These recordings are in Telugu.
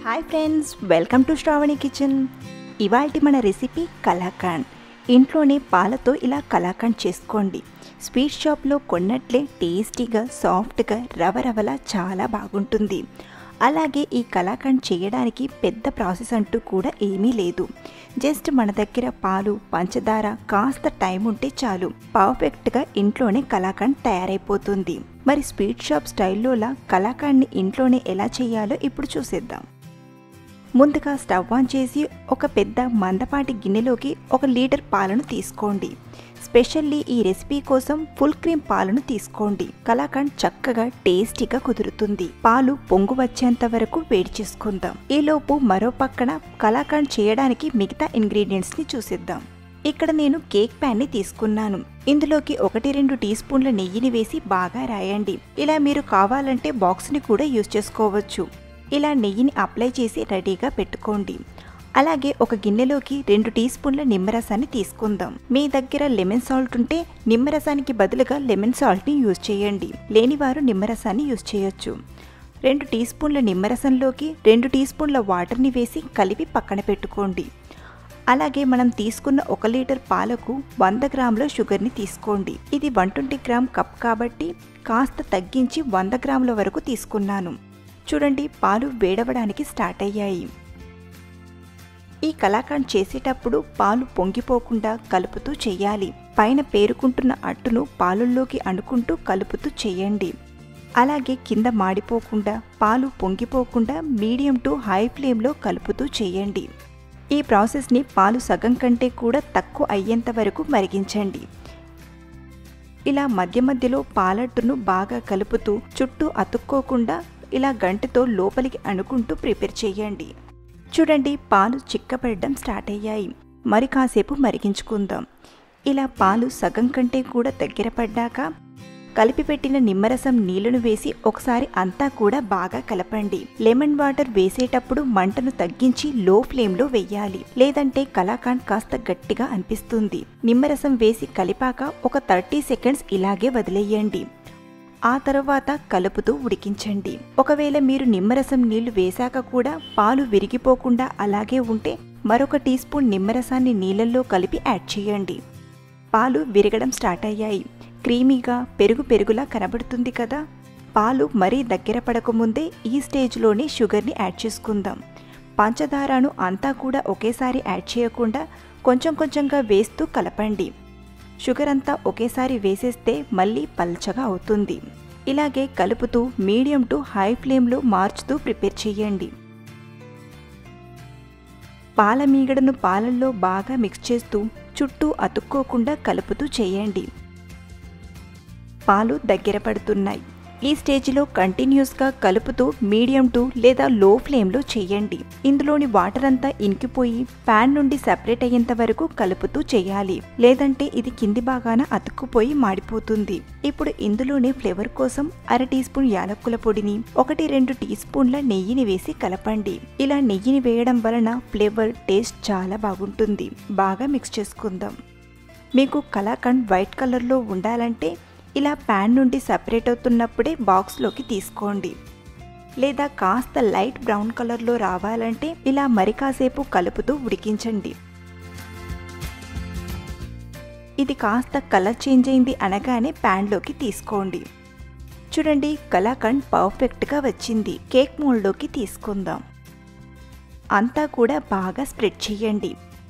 hi friends welcome to Shravani kitchen ఇవాల్టి మన రెసిపీ కలాకండ్ ఇంట్లోనే పాలతో ఇలా కలాకండ్ చేసుకోండి స్వీట్ షాప్లో కొన్నట్లే టేస్టీగా సాఫ్ట్గా రవ రవలా చాలా బాగుంటుంది అలాగే ఈ కలాకండ్ చేయడానికి పెద్ద ప్రాసెస్ అంటూ కూడా ఏమీ లేదు జస్ట్ మన దగ్గర పాలు పంచదార కాస్త టైం ఉంటే చాలు పర్ఫెక్ట్గా ఇంట్లోనే కలాకండ్ తయారైపోతుంది మరి స్వీట్ షాప్ స్టైల్లోలా కలాకండ్ని ఇంట్లోనే ఎలా చేయాలో ఇప్పుడు చూసేద్దాం ముందుగా స్టవ్ ఆన్ చేసి ఒక పెద్ద మందపాటి గిన్నెలోకి ఒక లీటర్ పాలను తీసుకోండి స్పెషల్లీ ఈ రెసిపీ కోసం ఫుల్ క్రీమ్ పాలను తీసుకోండి కలాకండ్ చక్కగా టేస్టీగా కుదురుతుంది పాలు పొంగు వచ్చేంత వరకు వేడి చేసుకుందాం ఈలోపు మరో పక్కన కలాకండ్ చేయడానికి మిగతా ఇంగ్రీడియంట్స్ ని చూసిద్దాం ఇక్కడ నేను కేక్ ప్యాన్ ని తీసుకున్నాను ఇందులోకి ఒకటి రెండు టీ స్పూన్ల నెయ్యిని వేసి బాగా రాయండి ఇలా మీరు కావాలంటే బాక్స్ ని కూడా యూజ్ చేసుకోవచ్చు ఇలా నెయ్యిని అప్లై చేసి రెడీగా పెట్టుకోండి అలాగే ఒక గిన్నెలోకి రెండు టీ స్పూన్ల నిమ్మరసాన్ని తీసుకుందాం మీ దగ్గర లెమన్ సాల్ట్ ఉంటే నిమ్మరసానికి బదులుగా లెమన్ సాల్ట్ని యూజ్ చేయండి లేనివారు నిమ్మరసాన్ని యూజ్ చేయొచ్చు రెండు టీ స్పూన్ల నిమ్మరసంలోకి రెండు టీ స్పూన్ల వాటర్ని వేసి కలిపి పక్కన పెట్టుకోండి అలాగే మనం తీసుకున్న ఒక లీటర్ పాలకు వంద గ్రాముల షుగర్ని తీసుకోండి ఇది వన్ ట్వంటీ గ్రామ్ కప్ కాబట్టి కాస్త తగ్గించి వంద గ్రాముల వరకు తీసుకున్నాను చూడండి పాలు వేడవడానికి స్టార్ట్ అయ్యాయి ఈ కలాకండ్ చేసేటప్పుడు పాలు పొంగిపోకుండా కలుపుతూ చేయాలి పైన పేరుకుంటున్న అట్టును పాలుల్లోకి అనుకుంటూ కలుపుతూ చేయండి అలాగే కింద మాడిపోకుండా పాలు పొంగిపోకుండా మీడియం టు హై ఫ్లేమ్లో కలుపుతూ చేయండి ఈ ప్రాసెస్ని పాలు సగం కంటే కూడా తక్కువ అయ్యేంత వరకు మరిగించండి ఇలా మధ్య మధ్యలో పాలట్టును బాగా కలుపుతూ చుట్టూ అతుక్కోకుండా ఇలా గంటతో లోపలికి అనుకుంటూ ప్రిపేర్ చేయండి చూడండి పాలు చిక్కపడడం స్టార్ట్ అయ్యాయి మరి కాసేపు మరిగించుకుందాం ఇలా పాలు సగం కంటే కూడా దగ్గర పడ్డాక కలిపి పెట్టిన నిమ్మరసం నీళ్లను వేసి ఒకసారి అంతా కూడా బాగా కలపండి లెమన్ వాటర్ వేసేటప్పుడు మంటను తగ్గించి లో ఫ్లేమ్లో వెయ్యాలి లేదంటే కలాకాండ్ కాస్త గట్టిగా అనిపిస్తుంది నిమ్మరసం వేసి కలిపాక ఒక థర్టీ సెకండ్స్ ఇలాగే వదిలేయండి ఆ తర్వాత కలుపుతూ ఉడికించండి ఒకవేళ మీరు నిమ్మరసం నీళ్లు వేశాక కూడా పాలు విరిగిపోకుండా అలాగే ఉంటే మరొక టీ స్పూన్ నిమ్మరసాన్ని నీళ్ళల్లో కలిపి యాడ్ చేయండి పాలు విరగడం స్టార్ట్ అయ్యాయి క్రీమీగా పెరుగు పెరుగులా కనబడుతుంది కదా పాలు మరీ దగ్గర పడకముందే ఈ స్టేజ్లోనే షుగర్ని యాడ్ చేసుకుందాం పంచదారను అంతా కూడా ఒకేసారి యాడ్ చేయకుండా కొంచెం కొంచెంగా వేస్తూ కలపండి షుగర్ అంతా ఒకేసారి వేసేస్తే మళ్ళీ పల్చగా అవుతుంది ఇలాగే కలుపుతూ మీడియం టు హై ఫ్లేమ్లో మార్చుతూ ప్రిపేర్ చేయండి పాల మీగడను పాలల్లో బాగా మిక్స్ చేస్తూ చుట్టూ అతుక్కోకుండా కలుపుతూ చేయండి పాలు దగ్గర పడుతున్నాయి ఈ స్టేజ్లో కంటిన్యూస్గా కలుపుతూ మీడియం టు లేదా లో ఫ్లేమ్లో చేయండి ఇందులోని వాటర్ అంతా ఇంకిపోయి ప్యాన్ నుండి సెపరేట్ అయ్యేంత వరకు కలుపుతూ చేయాలి లేదంటే ఇది కింది భాగాన అతుక్కుపోయి మాడిపోతుంది ఇప్పుడు ఇందులోనే ఫ్లేవర్ కోసం అర టీ స్పూన్ యాలక్కుల పొడిని ఒకటి రెండు టీ స్పూన్ల నెయ్యిని వేసి కలపండి ఇలా నెయ్యిని వేయడం వలన ఫ్లేవర్ టేస్ట్ చాలా బాగుంటుంది బాగా మిక్స్ చేసుకుందాం మీకు కలాకండ్ వైట్ కలర్లో ఉండాలంటే ఇలా ప్యాన్ నుండి సపరేట్ అవుతున్నప్పుడే బాక్స్లోకి తీసుకోండి లేదా కాస్త లైట్ బ్రౌన్ కలర్లో రావాలంటే ఇలా మరి కాసేపు కలుపుతూ ఉడికించండి ఇది కాస్త కలర్ చేంజ్ అయింది అనగానే ప్యాన్లోకి తీసుకోండి చూడండి కలాకండ్ పర్ఫెక్ట్గా వచ్చింది కేక్ మోల్డ్లోకి తీసుకుందాం అంతా కూడా బాగా స్ప్రెడ్ చేయండి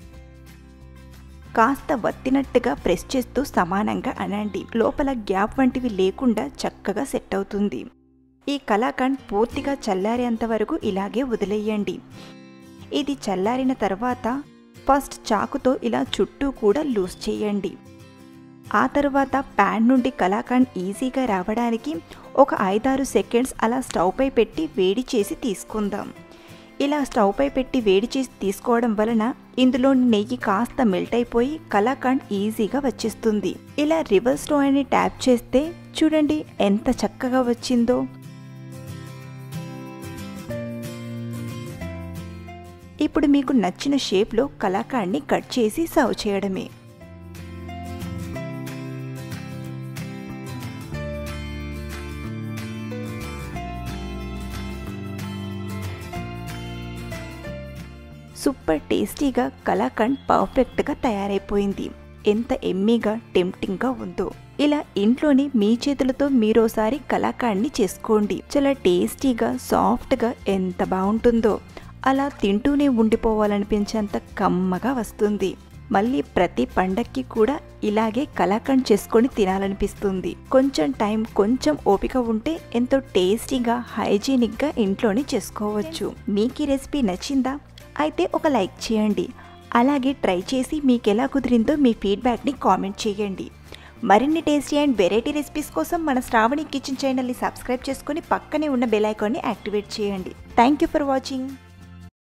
కాస్త వత్తినట్టుగా ప్రెస్ చేస్తూ సమానంగా అనండి లోపల గ్యాప్ వంటివి లేకుండా చక్కగా సెట్ అవుతుంది ఈ కలాకండ్ పూర్తిగా చల్లారేంత వరకు ఇలాగే వదిలేయండి ఇది చల్లారిన తర్వాత ఫస్ట్ చాకుతో ఇలా చుట్టూ కూడా లూజ్ చేయండి ఆ తర్వాత ప్యాన్ నుండి కలాకండ్ ఈజీగా రావడానికి ఒక ఐదారు సెకండ్స్ అలా స్టవ్పై పెట్టి వేడి చేసి తీసుకుందాం ఇలా స్టవ్పై పెట్టి వేడి చేసి తీసుకోవడం వలన ఇందులో నెయ్యి కాస్త మెల్ట్ అయిపోయి కలాకండ్ ఈజీగా వచ్చేస్తుంది ఇలా రివర్స్ స్టోవ్ని ట్యాప్ చేస్తే చూడండి ఎంత చక్కగా వచ్చిందో ఇప్పుడు మీకు నచ్చిన షేప్లో కలాకాండ్ని కట్ చేసి సర్వ్ చేయడమే సూపర్ టేస్టీగా కలాకండ్ పర్ఫెక్ట్గా తయారైపోయింది ఎంత ఎమ్మీగా టెంప్టింగ్గా ఉందో ఇలా ఇంట్లోనే మీ చేతులతో మీరోసారి కలాకాండ్ని చేసుకోండి చాలా టేస్టీగా సాఫ్ట్గా ఎంత బాగుంటుందో అలా తింటూనే ఉండిపోవాలనిపించేంత కమ్మగా వస్తుంది మళ్ళీ ప్రతి పండక్కి కూడా ఇలాగే కలాకండ్ చేసుకొని తినాలనిపిస్తుంది కొంచెం టైం కొంచెం ఓపిక ఉంటే ఎంతో టేస్టీగా హైజీనిక్గా ఇంట్లోనే చేసుకోవచ్చు మీకు ఈ రెసిపీ నచ్చిందా అయితే ఒక లైక్ చేయండి అలాగే ట్రై చేసి మీకు ఎలా కుదిరిందో మీ ఫీడ్బ్యాక్ని కామెంట్ చేయండి మరిన్ని టేస్టీ అండ్ వెరైటీ రెసిపీస్ కోసం మన శ్రావణి కిచెన్ ఛానల్ని సబ్స్క్రైబ్ చేసుకొని పక్కనే ఉన్న బెల్ ఐకాన్ని యాక్టివేట్ చేయండి థ్యాంక్ యూ ఫర్ వాచింగ్